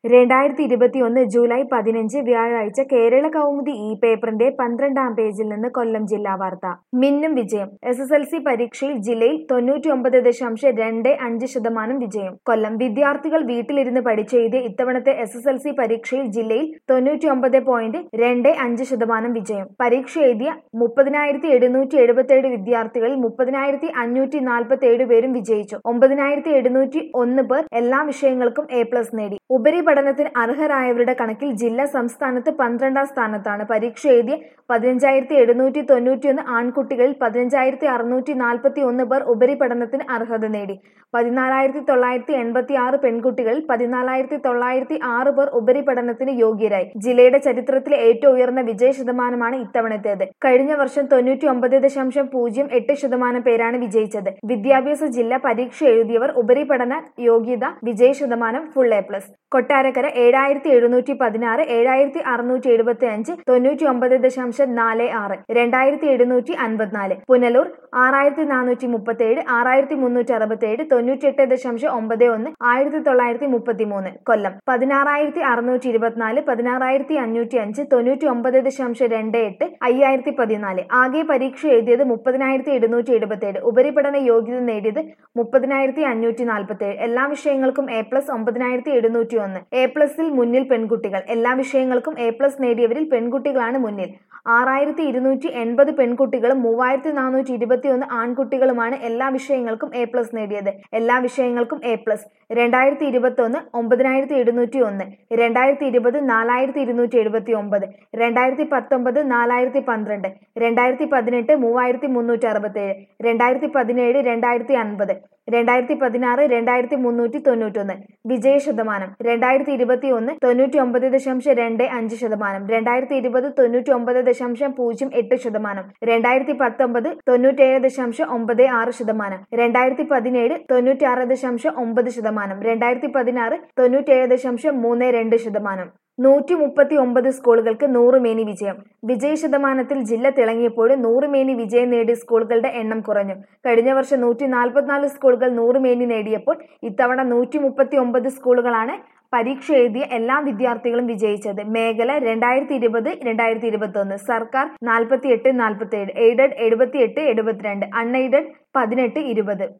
രണ്ടായിരത്തി ഇരുപത്തിയൊന്ന് ജൂലൈ പതിനഞ്ച് വ്യാഴാഴ്ച കേരള കൗമുദി ഈ പേപ്പറിന്റെ പന്ത്രണ്ടാം പേജിൽ നിന്ന് കൊല്ലം ജില്ലാ വാർത്ത മിന്നും വിജയം എസ് എസ് എൽ സി പരീക്ഷയിൽ ജില്ലയിൽ തൊണ്ണൂറ്റിയൊമ്പത് ദശാംശം രണ്ട് അഞ്ച് ശതമാനം വിജയം കൊല്ലം വിദ്യാർത്ഥികൾ വീട്ടിലിരുന്ന് പഠിച്ചെഴുതിയ ഇത്തവണത്തെ എസ് എസ് എൽ സി പരീക്ഷയിൽ ജില്ലയിൽ തൊണ്ണൂറ്റിയൊമ്പത് പോയിന്റ് രണ്ട് അഞ്ച് ശതമാനം വിജയം പരീക്ഷ എഴുതിയ മുപ്പതിനായിരത്തി എഴുന്നൂറ്റി എഴുപത്തിയേഴ് വിദ്യാർത്ഥികളിൽ മുപ്പതിനായിരത്തി അഞ്ഞൂറ്റി നാൽപ്പത്തി ഏഴ് പേരും വിജയിച്ചു ഒമ്പതിനായിരത്തി എഴുന്നൂറ്റി ഒന്ന് പേർ എല്ലാ വിഷയങ്ങൾക്കും എ പ്ലസ് നേടി ഉപരിപഠനത്തിന് അർഹരായവരുടെ കണക്കിൽ ജില്ല സംസ്ഥാനത്ത് പന്ത്രണ്ടാം സ്ഥാനത്താണ് പരീക്ഷ എഴുതിയ പതിനഞ്ചായിരത്തി എഴുന്നൂറ്റി തൊണ്ണൂറ്റിയൊന്ന് ആൺകുട്ടികളിൽ പതിനഞ്ചായിരത്തി അറുന്നൂറ്റി നാൽപ്പത്തി ഒന്ന് പേർ ഉപരിപഠനത്തിന് അർഹത നേടി പതിനാലായിരത്തി തൊള്ളായിരത്തി എൺപത്തി ആറ് പെൺകുട്ടികളിൽ പതിനാലായിരത്തി തൊള്ളായിരത്തി ആറ് പേർ ഉപരിപഠനത്തിന് യോഗ്യരായി ജില്ലയുടെ ചരിത്രത്തിലെ ഏറ്റവും ഉയർന്ന വിജയ ശതമാനമാണ് ഇത്തവണത്തേത് കഴിഞ്ഞ വർഷം തൊണ്ണൂറ്റി ഒമ്പത് ദശാംശം പൂജ്യം എട്ട് ശതമാനം പേരാണ് വിജയിച്ചത് വിദ്യാഭ്യാസ ജില്ല പരീക്ഷ എഴുതിയവർ ഉപരിപഠന യോഗ്യത വിജയ ശതമാനം ഫുൾ എ പ്ലസ് കൊട്ടാരക്കര ഏഴായിരത്തി എഴുന്നൂറ്റി പതിനാറ് ഏഴായിരത്തി അറുന്നൂറ്റി എഴുപത്തി അഞ്ച് തൊണ്ണൂറ്റി ഒമ്പത് ദശാംശം നാല് ആറ് രണ്ടായിരത്തി എഴുന്നൂറ്റി അൻപത്തിനാല് പുനലൂർ ആറായിരത്തി നാനൂറ്റി മുപ്പത്തി ഏഴ് ആറായിരത്തി മുന്നൂറ്റി അറുപത്തി ഏഴ് തൊണ്ണൂറ്റി എട്ട് ദശാംശം ഒമ്പത് ഒന്ന് ആയിരത്തി തൊള്ളായിരത്തി മുപ്പത്തി മൂന്ന് കൊല്ലം പതിനാറായിരത്തി അറുന്നൂറ്റി ഇരുപത്തിനാല് പതിനാറായിരത്തി അഞ്ഞൂറ്റി അഞ്ച് തൊണ്ണൂറ്റി ഒമ്പത് ദശാംശം രണ്ട് എട്ട് അയ്യായിരത്തി പതിനാല് ആകെ പരീക്ഷ എഴുതിയത് മുപ്പതിനായിരത്തി എഴുന്നൂറ്റി എഴുപത്തി ഏഴ് ഉപരിപഠന യോഗ്യത നേടിയത് മുപ്പതിനായിരത്തി അഞ്ഞൂറ്റി നാൽപ്പത്തി ഏഴ് എല്ലാ വിഷയങ്ങൾക്കും എ പ്ലസ് ഒമ്പതിനായിരത്തി എഴുന്നൂറ്റി ഒന്ന് എ പ്ലസിൽ മുന്നിൽ പെൺകുട്ടികൾ എല്ലാ വിഷയങ്ങൾക്കും എ പ്ലസ് നേടിയവരിൽ പെൺകുട്ടികളാണ് മുന്നിൽ ആറായിരത്തി ഇരുന്നൂറ്റി എൺപത് പെൺകുട്ടികളും മൂവായിരത്തി നാനൂറ്റി ഇരുപത്തി ഒന്ന് ആൺകുട്ടികളുമാണ് എല്ലാ വിഷയങ്ങൾക്കും എ പ്ലസ് നേടിയത് എല്ലാ വിഷയങ്ങൾക്കും എ പ്ലസ് രണ്ടായിരത്തി ഇരുപത്തി ഒന്ന് ഒമ്പതിനായിരത്തി എഴുന്നൂറ്റി ഒന്ന് രണ്ടായിരത്തി ഇരുപത് നാലായിരത്തി ഇരുന്നൂറ്റി എഴുപത്തി ഒമ്പത് രണ്ടായിരത്തി പത്തൊമ്പത് നാലായിരത്തി പന്ത്രണ്ട് രണ്ടായിരത്തി പതിനെട്ട് മൂവായിരത്തി മുന്നൂറ്റി അറുപത്തി ഏഴ് രണ്ടായിരത്തി പതിനേഴ് രണ്ടായിരത്തി അൻപത് രണ്ടായിരത്തി പതിനാറ് രണ്ടായിരത്തി മുന്നൂറ്റി തൊണ്ണൂറ്റൊന്ന് വിജയ ശതമാനം രണ്ടായിരത്തി ഇരുപത്തി ഒന്ന് തൊണ്ണൂറ്റി ഒമ്പത് ദശാംശം രണ്ട് അഞ്ച് ശതമാനം രണ്ടായിരത്തി ഇരുപത് തൊണ്ണൂറ്റി ഒമ്പത് ദശാംശം പൂജ്യം എട്ട് ശതമാനം രണ്ടായിരത്തി പത്തൊമ്പത് തൊണ്ണൂറ്റേഴ് ദശാംശം ഒമ്പത് ആറ് ശതമാനം രണ്ടായിരത്തി പതിനേഴ് തൊണ്ണൂറ്റി ആറ് ദശാംശം ഒമ്പത് ശതമാനം രണ്ടായിരത്തി പതിനാറ് തൊണ്ണൂറ്റേഴ് ദശാംശം മൂന്ന് രണ്ട് ശതമാനം നൂറ്റി മുപ്പത്തി ഒമ്പത് സ്കൂളുകൾക്ക് നൂറ് മേനി വിജയം വിജയ ശതമാനത്തിൽ ജില്ല തിളങ്ങിയപ്പോഴും നൂറ് മേനി വിജയം നേടിയ സ്കൂളുകളുടെ എണ്ണം കുറഞ്ഞു കഴിഞ്ഞ വർഷം നൂറ്റി നാൽപ്പത്തിനാല് സ്കൂളുകൾ നൂറ് മേനി നേടിയപ്പോൾ ഇത്തവണ നൂറ്റി മുപ്പത്തി ഒമ്പത് സ്കൂളുകളാണ് പരീക്ഷ എഴുതിയ എല്ലാ വിദ്യാർത്ഥികളും വിജയിച്ചത് മേഖല രണ്ടായിരത്തി ഇരുപത് രണ്ടായിരത്തി ഇരുപത്തി ഒന്ന് സർക്കാർ നാൽപ്പത്തി എട്ട് നാൽപ്പത്തി ഏഴ് എയ്ഡഡ് എഴുപത്തി എട്ട് എഴുപത്തിരണ്ട് അൺഎയ്ഡഡ് പതിനെട്ട് ഇരുപത്